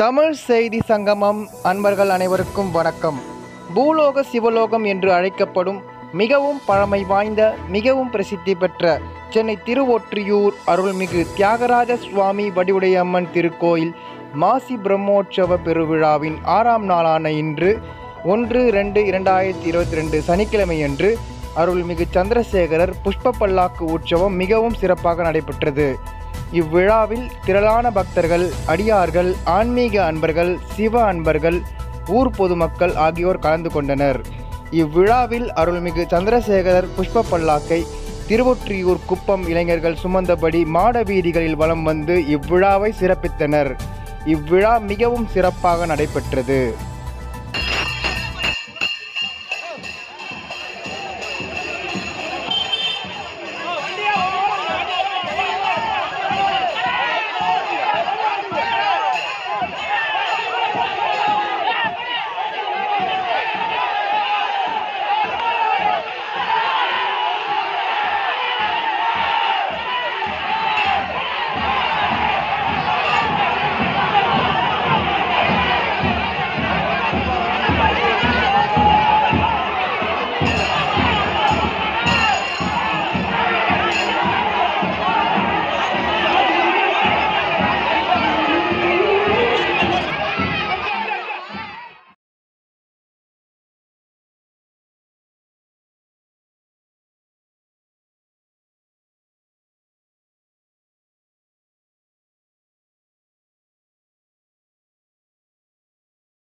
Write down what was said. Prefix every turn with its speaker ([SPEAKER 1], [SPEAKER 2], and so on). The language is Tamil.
[SPEAKER 1] தமிழ் செய்தி சங்கமம் அன்பர்கள் அனைவருக்கும் வணக்கம் பூலோக சிவலோகம் என்று அழைக்கப்படும் மிகவும் பழமை வாய்ந்த மிகவும் பிரசித்தி பெற்ற சென்னை திருவொற்றியூர் அருள்மிகு தியாகராஜ சுவாமி வடிவுடையம்மன் திருக்கோயில் மாசி பிரம்மோற்சவ பெருவிழாவின் ஆறாம் நாளான இன்று ஒன்று ரெண்டு இரண்டாயிரத்தி இருபத்தி ரெண்டு சனிக்கிழமையன்று அருள்மிகு சந்திரசேகரர் புஷ்ப பல்லாக்கு உற்சவம் மிகவும் சிறப்பாக நடைபெற்றது இவ்விழாவில் திரளான பக்தர்கள் அடியார்கள் ஆன்மீக அன்பர்கள் சிவ அன்பர்கள் ஊர் பொதுமக்கள் ஆகியோர் கலந்து கொண்டனர் இவ்விழாவில் அருள்மிகு சந்திரசேகரர் புஷ்ப பல்லாக்கை திருவொற்றியூர் குப்பம் இளைஞர்கள் சுமந்தபடி மாட வீதிகளில் வலம் வந்து இவ்விழாவை சிறப்பித்தனர் இவ்விழா மிகவும் சிறப்பாக நடைபெற்றது